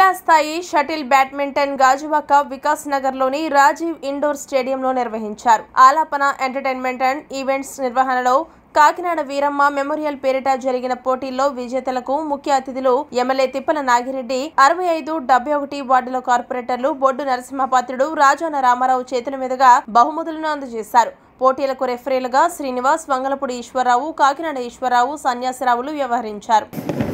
జిల్లా స్థాయి shuttle badminton Gajuwaka Vikas Nagar లోని రాజీవ్ ఇండోర్ స్టేడియంలో నిర్వహించారు ఆలాపన ఎంటర్టైన్మెంట్ అండ్ ఈవెంట్స్ నిర్వహణలో కాకినాడ వీరమ్మ మెమోరియల్ పేరిట జరిగిన పోటీల్లో విజేతలకు ముఖ్య అతిథులు ఎమ్మెల్యే తిప్పల నాగిరెడ్డి అరవై ఐదు డెబ్బై ఒకటి వార్డుల కార్పొరేటర్లు బొడ్డు నరసింహపాత్రుడు రాజాన రామారావు చేతుల మీదుగా బహుమతులను అందజేశారు పోటీలకు రెఫరీలుగా శ్రీనివాస్ వంగలపూడి ఈశ్వరరావు కాకినాడ ఈశ్వరరావు సన్యాసిరావులు వ్యవహరించారు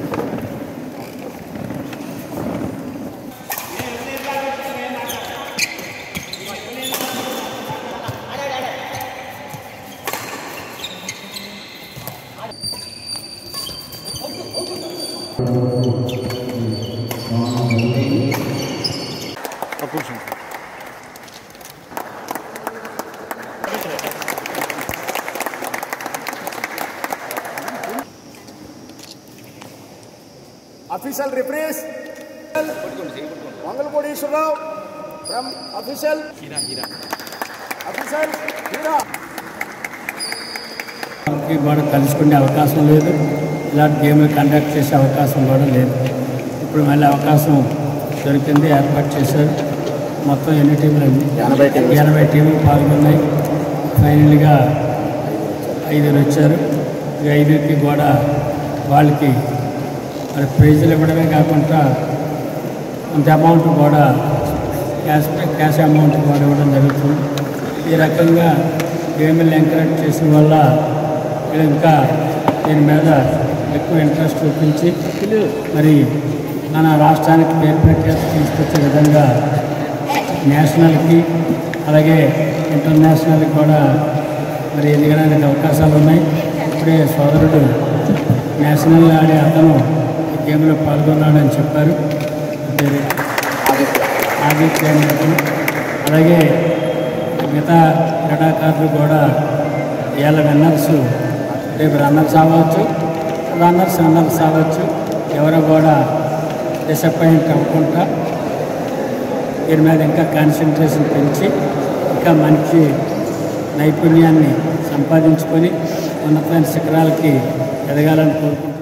అఫీషియల్ రిప్రేస్ Mangalapudi Eswararao from official official హీరా వాళ్ళకి కూడా కలుసుకునే అవకాశం లేదు ఇలాంటి గేమ్లు కండక్ట్ చేసే అవకాశం కూడా లేదు ఇప్పుడు మళ్ళీ అవకాశం దొరికింది ఏర్పాటు చేశారు మొత్తం ఎన్ని టీంలు అండి ఎనభై టీంలు. ఎనభై టీంలు పాల్గొన్నాయి ఫైనల్గా ఐదుగురు వచ్చారు ఈ ఐదుగురికి కూడా వాళ్ళకి మరి ప్రైజులు ఇవ్వడమే కాకుండా కొంత అమౌంట్ కూడా క్యాష్ క్యాష్ అమౌంట్ కూడా ఇవ్వడం జరుగుతుంది ఈ రకంగా గేమ్లు ఎంకరేజ్ చేసిన వల్ల వీళ్ళు ఇంకా దీని మీద ఎక్కువ ఇంట్రెస్ట్ చూపించి మరి మన రాష్ట్రానికి పేరు ప్రఖ్యాతి తీసుకొచ్చే విధంగా నేషనల్కి అలాగే ఇంటర్నేషనల్కి కూడా మరి ఎదగడానికి అవకాశాలు ఉన్నాయి ఇప్పుడే సోదరుడు నేషనల్ ఆడే అతను ఈ గేమ్లో పాల్గొన్నాడని చెప్పారు పేరు ఆదిత్య అనే అతను అలాగే మిగతా క్రీడాకారులు కూడా ఇవాళ విన్నర్స్ రేపు రన్నర్స్ అవ్వచ్చు రన్నర్స్ రన్నర్స్ అవ్వచ్చు ఎవరు కూడా డిసప్పాయింట్ అవ్వకుండా దీని మీద ఇంకా కాన్సన్ట్రేషన్ పెంచి ఇంకా మంచి నైపుణ్యాన్ని సంపాదించుకొని ఉన్నతమైన శిఖరాలకి ఎదగాలని కోరుకుంటున్నాను